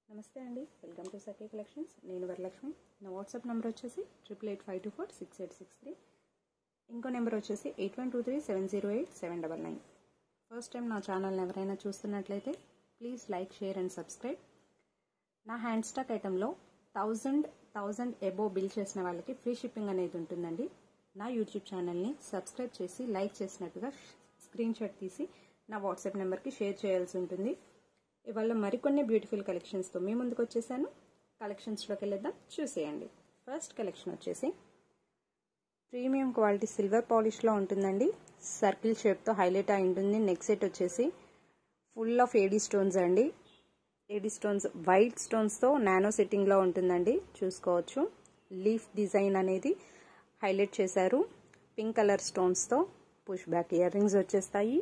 నమస్తే అండి welcome to Sakhi collections నేను వరలక్ష్మి నా వాట్సాప్ నెంబర్ వచ్చేసి triple eight five two four six eight six three ఇంకో నెంబర్ వచ్చేసి eight one two three seven zero eight seven double nine first time నా ఛానల్ని ఎవరైనా చూస్తున్నట్లయితే please like share and subscribe నా హ్యాండ్ స్టాక్ ఐటెంలో thousand thousand above bill చేసిన వాళ్ళకి ఫ్రీ షిప్పింగ్ అనేది ఉంటుందండి నా యూట్యూబ్ ఛానల్ని సబ్స్క్రైబ్ చేసి లైక్ చేసినట్టుగా స్క్రీన్ షాట్ తీసి నా వాట్సాప్ నెంబర్కి షేర్ చేయాల్సి ఉంటుంది ఇవాళ మరికొన్ని బ్యూటిఫుల్ కలెక్షన్స్తో మీ ముందుకు వచ్చేసాను కలెక్షన్స్లోకి వెళ్ళేద్దాం చూసేయండి ఫస్ట్ కలెక్షన్ వచ్చేసి ప్రీమియం క్వాలిటీ సిల్వర్ పాలిష్లో ఉంటుందండి సర్కిల్ షేప్తో హైలైట్ అయి ఉంటుంది నెక్ సెట్ వచ్చేసి ఫుల్ ఆఫ్ ఏడీ స్టోన్స్ అండి ఏడీ స్టోన్స్ వైట్ స్టోన్స్తో నానో సెట్టింగ్లో ఉంటుందండి చూసుకోవచ్చు లీఫ్ డిజైన్ అనేది హైలైట్ చేశారు పింక్ కలర్ స్టోన్స్తో పుష్ బ్యాక్ ఇయర్ రింగ్స్ వచ్చేస్తాయి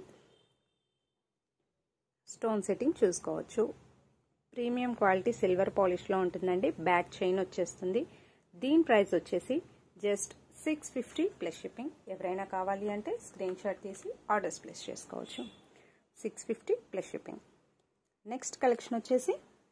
స్టోన్ సెట్టింగ్ చూసుకోవచ్చు ప్రీమియం క్వాలిటీ సిల్వర్ పాలిష్లో ఉంటుందండి బ్యాక్ చైన్ వచ్చేస్తుంది దీని ప్రైస్ వచ్చేసి just six fifty plus shipping ఎవరైనా కావాలి అంటే స్క్రీన్ షాట్ తీసి ఆర్డర్స్ ప్లేస్ చేసుకోవచ్చు six fifty plus shipping next collection వచ్చేసి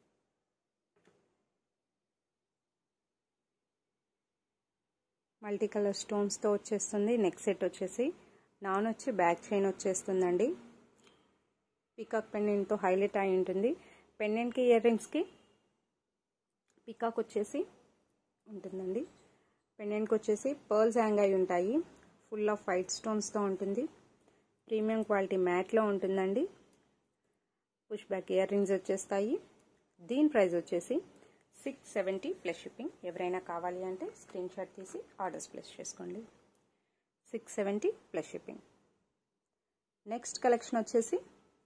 మల్టీ కలర్ స్టోన్స్తో వచ్చేస్తుంది నెక్ సెట్ వచ్చేసి నాన్ వచ్చి బ్యాక్ చైన్ వచ్చేస్తుందండి పికాక్ పెండెంట్తో హైలైట్ అయి ఉంటుంది పెండెంట్కి ఇయర్ రింగ్స్కి పికాక్ వచ్చేసి ఉంటుందండి పెండెంట్కి వచ్చేసి పర్ల్స్ హ్యాంగ్ అయి ఉంటాయి ఫుల్ ఆఫ్ వైట్ స్టోన్స్తో ఉంటుంది ప్రీమియం క్వాలిటీ మ్యాట్లో ఉంటుందండి పుష్ బ్యాక్ ఇయర్ రింగ్స్ వచ్చేస్తాయి దీని ప్రైస్ వచ్చేసి సిక్స్ సెవెంటీ ప్లస్ షిప్పింగ్ ఎవరైనా కావాలి అంటే స్క్రీన్ షాట్ తీసి ఆర్డర్స్ ప్లేస్ చేసుకోండి six seventy plus shipping next collection వచ్చేసి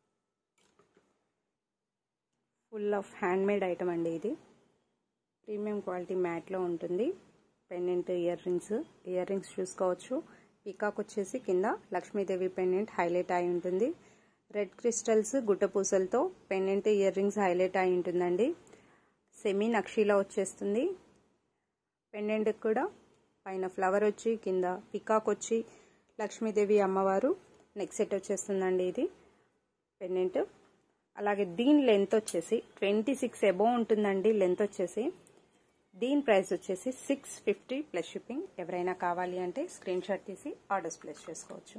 full of handmade item అండి ఇది ప్రీమియం క్వాలిటీ మ్యాట్లో ఉంటుంది pendant earrings earrings చూసుకోవచ్చు పికాక్ వచ్చేసి కింద లక్ష్మీదేవి పెండెంట్ హైలైట్ అయి ఉంటుంది రెడ్ క్రిస్టల్స్ గుట్టపూసలతో పెండెంట్ ఇయర్ రింగ్స్ హైలైట్ అయి ఉంటుందండి సెమీ నక్షీలో వచ్చేస్తుంది పెండెంట్ కూడా పైన ఫ్లవర్ వచ్చి కింద పికాక్ వచ్చి లక్ష్మీదేవి అమ్మవారు నెక్ సెట్ వచ్చేస్తుందండి ఇది పెండెంట్ అలాగే దీని లెంత్ వచ్చేసి ట్వంటీ సిక్స్ ఎబో ఉంటుందండి లెంత్ వచ్చేసి దీని ప్రైస్ వచ్చేసి సిక్స్ ఫిఫ్టీ ప్లస్ షిప్పింగ్ ఎవరైనా కావాలి అంటే స్క్రీన్ షాట్ తీసి ఆర్డర్స్ ప్లేస్ చేసుకోవచ్చు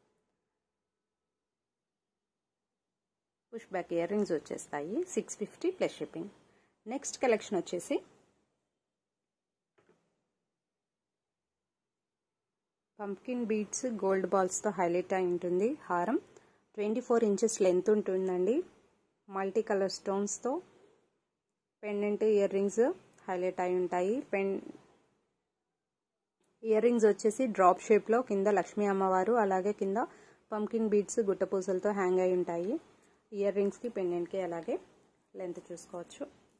పుష్ బ్యాక్ ఇయర్ రింగ్స్ వచ్చేస్తాయి six fifty plus shipping next collection వచ్చేసి పంప్కిన్ బీడ్స్ గోల్డ్ బాల్స్తో హైలైట్ అయి ఉంటుంది హారం ట్వంటీ ఫోర్ ఇంచెస్ లెంత్ ఉంటుందండి మల్టీ కలర్ స్టోన్స్తో పెండెంట్ ఇయర్ రింగ్స్ హైలైట్ అయి ఉంటాయి పెన్ ఇయర్ రింగ్స్ వచ్చేసి డ్రాప్ షేప్లో కింద లక్ష్మీ అమ్మవారు అలాగే కింద పంకిన్ బీడ్స్ గుట్టపూసలతో హ్యాంగ్ అయి ఉంటాయి ఇయర్ రింగ్స్కి పెండెంట్కి అలాగే లెంత్ చూసుకోవచ్చు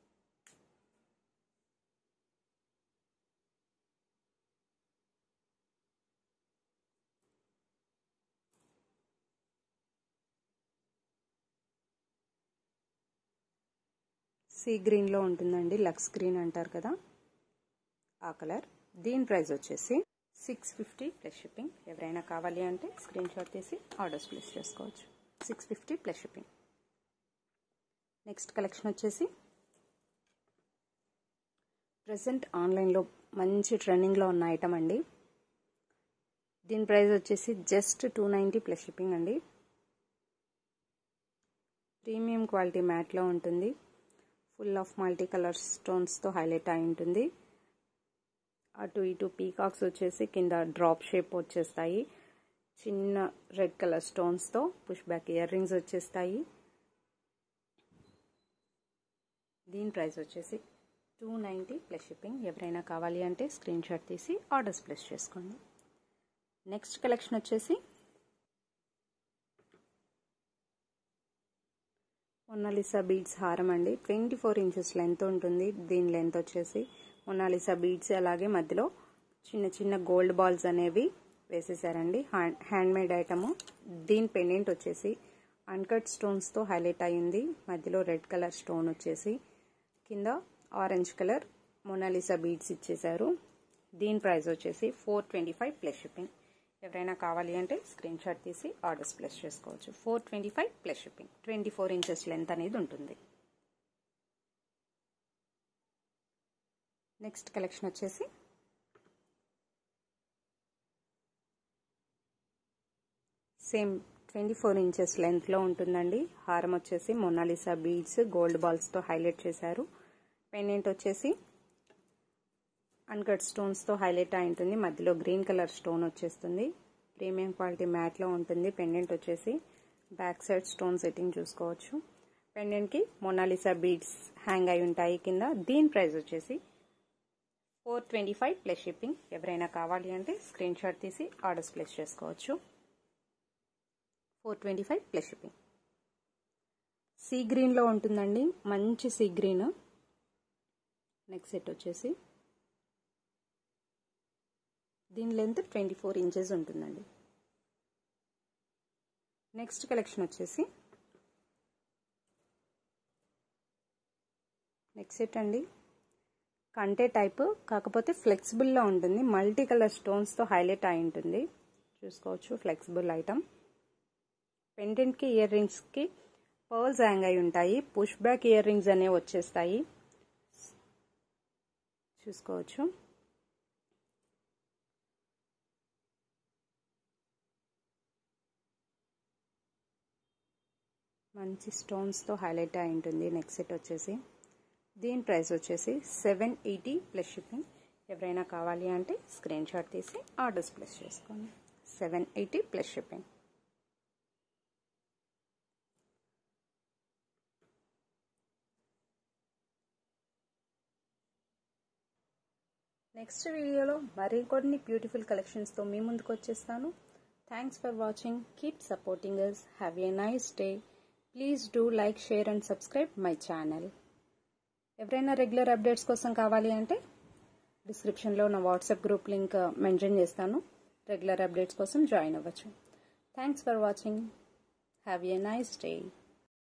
సీ గ్రీన్లో ఉంటుందండి లక్స్ గ్రీన్ అంటారు కదా ఆ కలర్ దీని ప్రైస్ వచ్చేసి సిక్స్ ఫిఫ్టీ ప్లస్ షిప్పింగ్ ఎవరైనా కావాలి అంటే స్క్రీన్ షాట్ తీసి ఆర్డర్స్ ప్లేస్ చేసుకోవచ్చు six fifty plus shipping next collection వచ్చేసి ప్రజెంట్ ఆన్లైన్లో మంచి ట్రెండింగ్లో ఉన్న ఐటమ్ అండి దీని ప్రైస్ వచ్చేసి just two ninety plus shipping అండి ప్రీమియం క్వాలిటీ మ్యాట్లో ఉంటుంది ఫుల్ ఆఫ్ మల్టీ కలర్ స్టోన్స్తో హైలైట్ అయి ఉంటుంది అటు ఇటు పీకాక్స్ వచ్చేసి కింద డ్రాప్ షేప్ వచ్చేస్తాయి చిన్న రెడ్ కలర్ స్టోన్స్తో పుష్ బ్యాక్ ఇయర్ రింగ్స్ వచ్చేస్తాయి దీని ప్రైస్ వచ్చేసి టూ నైంటీ ప్లస్ షిప్పింగ్ ఎవరైనా కావాలి అంటే స్క్రీన్ షాట్ తీసి ఆర్డర్స్ ప్లేస్ చేసుకోండి నెక్స్ట్ కలెక్షన్ వచ్చేసి మొనాలిసా బీడ్స్ హారం అండి ట్వంటీ ఫోర్ ఇంచెస్ లెంత్ ఉంటుంది దీని లెంత్ వచ్చేసి మొనాలిసా బీడ్స్ అలాగే మధ్యలో చిన్న చిన్న గోల్డ్ బాల్స్ అనేవి వేసేసారండి హ్యాండ్ మేడ్ ఐటము దీని పెండెంట్ వచ్చేసి అన్కట్ స్టోన్స్తో హైలైట్ అయ్యింది మధ్యలో రెడ్ కలర్ స్టోన్ వచ్చేసి కింద ఆరెంజ్ కలర్ మొనాలిసా బీడ్స్ ఇచ్చేసారు దీని ప్రైస్ వచ్చేసి four twenty five plus shipping ఎవరైనా కావాలి అంటే స్క్రీన్ షాట్ తీసి ఆర్డర్స్ ప్లేస్ చేసుకోవచ్చు four twenty five plus shipping twenty four inches length అనేది ఉంటుంది నెక్స్ట్ కలెక్షన్ వచ్చేసి సేమ్ ట్వంటీ ఫోర్ ఇంచెస్ లెంత్లో ఉంటుందండి హారం వచ్చేసి మొనాలిసా బీడ్స్ గోల్డ్ బాల్స్తో హైలైట్ చేశారు పెండెంట్ వచ్చేసి అన్కట్ స్టోన్స్తో హైలైట్ అయి ఉంటుంది మధ్యలో గ్రీన్ కలర్ స్టోన్ వచ్చేస్తుంది ప్రీమియం క్వాలిటీ మ్యాట్లో ఉంటుంది పెండెంట్ వచ్చేసి బ్యాక్ సైడ్ స్టోన్ సెట్టింగ్ చూసుకోవచ్చు పెండెంట్కి మొనాలిసా బీడ్స్ హ్యాంగ్ అయి ఉంటాయి కింద దీని ప్రైస్ వచ్చేసి four twenty five plus shipping ఎవరైనా కావాలి అంటే స్క్రీన్ షాట్ తీసి ఆర్డర్స్ ప్లేస్ చేసుకోవచ్చు four twenty five plus shipping sea గ్రీన్లో ఉంటుందండి మంచి సీ గ్రీన్ నెక్స్ట్ సెట్ వచ్చేసి దీని లెంత్ ట్వంటీ ఫోర్ ఇంచెస్ ఉంటుందండి నెక్స్ట్ కలెక్షన్ వచ్చేసి నెక్స్ట్ సెట్ అండి కంటే టైప్ కాకపోతే ఫ్లెక్సిబుల్లో ఉంటుంది మల్టీ కలర్ స్టోన్స్తో హైలైట్ అయి ఉంటుంది చూసుకోవచ్చు ఫ్లెక్సిబుల్ ఐటమ్ పెండెంట్కి ఇయర్ రింగ్స్కి పర్ల్స్ హ్యాంగ్ అయి ఉంటాయి పుష్ బ్యాక్ ఇయర్ రింగ్స్ అనేవి వచ్చేస్తాయి చూసుకోవచ్చు మంచి స్టోన్స్తో హైలైట్ అయి ఉంటుంది నెక్స్ట్ సెట్ వచ్చేసి దీని ప్రైస్ వచ్చేసి సెవెన్ ఎయిటీ ప్లస్ షిప్పింగ్ ఎవరైనా కావాలి అంటే స్క్రీన్ షాట్ తీసి ఆర్డర్స్ ప్లేస్ చేసుకోండి seven eighty plus shipping next వీడియోలో మరికొన్ని బ్యూటిఫుల్ కలెక్షన్స్తో మీ ముందుకు వచ్చేస్తాను thanks for watching keep supporting us have a nice day please do like share and subscribe my channel ఎవరైనా రెగ్యులర్ అప్డేట్స్ కోసం కావాలి అంటే డిస్క్రిప్షన్లో నా వాట్సాప్ గ్రూప్ లింక్ మెన్షన్ చేస్తాను రెగ్యులర్ అప్డేట్స్ కోసం జాయిన్ అవ్వచ్చు thanks for watching have a nice day